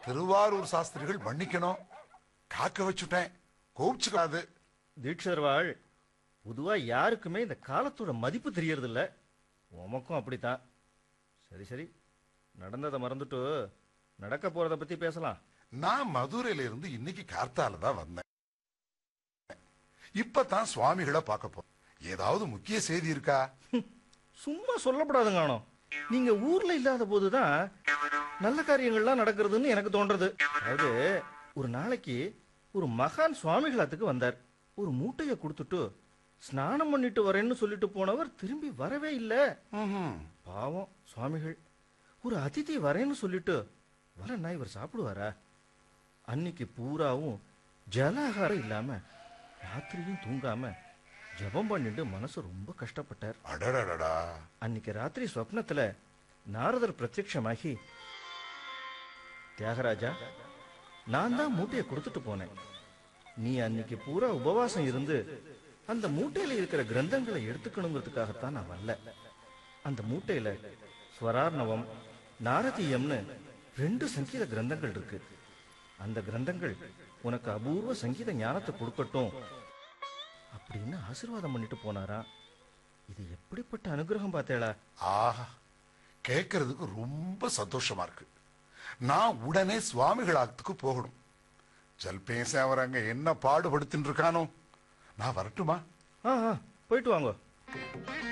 திருவாரூர் சாஸ்திரிகள் மன்னிக்கணும் காக்க வச்சுட்டேன் கோபிச்சுக்காது தீட்சிதர் வாழ் பொதுவா யாருக்குமே இந்த காலத்தோட மதிப்பு தெரியறது இல்ல உமக்கும் அப்படித்தான் சரி சரி நடந்ததை மறந்துட்டு நடக்க போறத பத்தி பேசலாம் நான் மதுரையில இருந்து இன்னைக்கு கார்த்தால தான் வந்தேன் இப்பதான் சுவாமிகளை பார்க்க போறேன் ஏதாவது முக்கிய செய்தி இருக்கா சும்மா சொல்லப்படாதுங்க ஆனோ நீங்க ஊர்ல இல்லாத போதுதான் நல்ல காரியங்கள்லாம் நடக்கிறதுன்னு எனக்கு தோன்றது அதாவது ஒரு நாளைக்கு ஒரு மகான் சுவாமிகளத்துக்கு வந்தார் ஒரு மூட்டைய கொடுத்துட்டு ஸ்நானம் பண்ணிட்டு வரேன்னு சொல்லிட்டு போனவர் திரும்பி வரவே இல்லை ம்ஹும். பாவம் சுவாமிகள் ஒரு அதிதி வரேன்னு சொல்லிட்டு வரேன்னா இவர் சாப்பிடுவாரா அன்னைக்கு பூராவும் ஜலாகாரம் இல்லாம ராத்திரியும் தூங்காம ஜெபம் பண்ணிட்டு மனசு ரொம்ப கஷ்டப்பட்டார் அடடடடா அன்னைக்கு ராத்திரி சொப்னத்துல நாரதர் பிரத்யட்சமாகி தியாகராஜா நான் தான் மூட்டையை கொடுத்துட்டு போனேன் நீ அன்னைக்கு பூரா உபவாசம் இருந்து அந்த மூட்டையில இருக்கிற கிரந்தங்களை எடுத்துக்கணுங்கிறதுக்காகத்தான் நான் வரல அந்த மூட்டையில ஸ்வரார்ணவம் நாரதீயம்னு ரெண்டு சங்கீத கிரந்தங்கள் இருக்கு அந்த கிரந்தங்கள் உனக்கு அபூர்வ சங்கீத ஞானத்தை கொடுக்கட்டும் அப்படின்னு ஆசீர்வாதம் பண்ணிட்டு போனாரா இது எப்படிப்பட்ட அனுகிரகம் பார்த்தேளா ஆஹா கேட்கறதுக்கு ரொம்ப சந்தோஷமா இருக்கு நான் உடனே சுவாமிகளாத்துக்கு போகணும் ஜல்பேச அவர் அங்க என்ன பாடுபடுத்தின்னு இருக்கானோ நான் வரட்டுமா ஆ ஆ, போயிட்டு வாங்க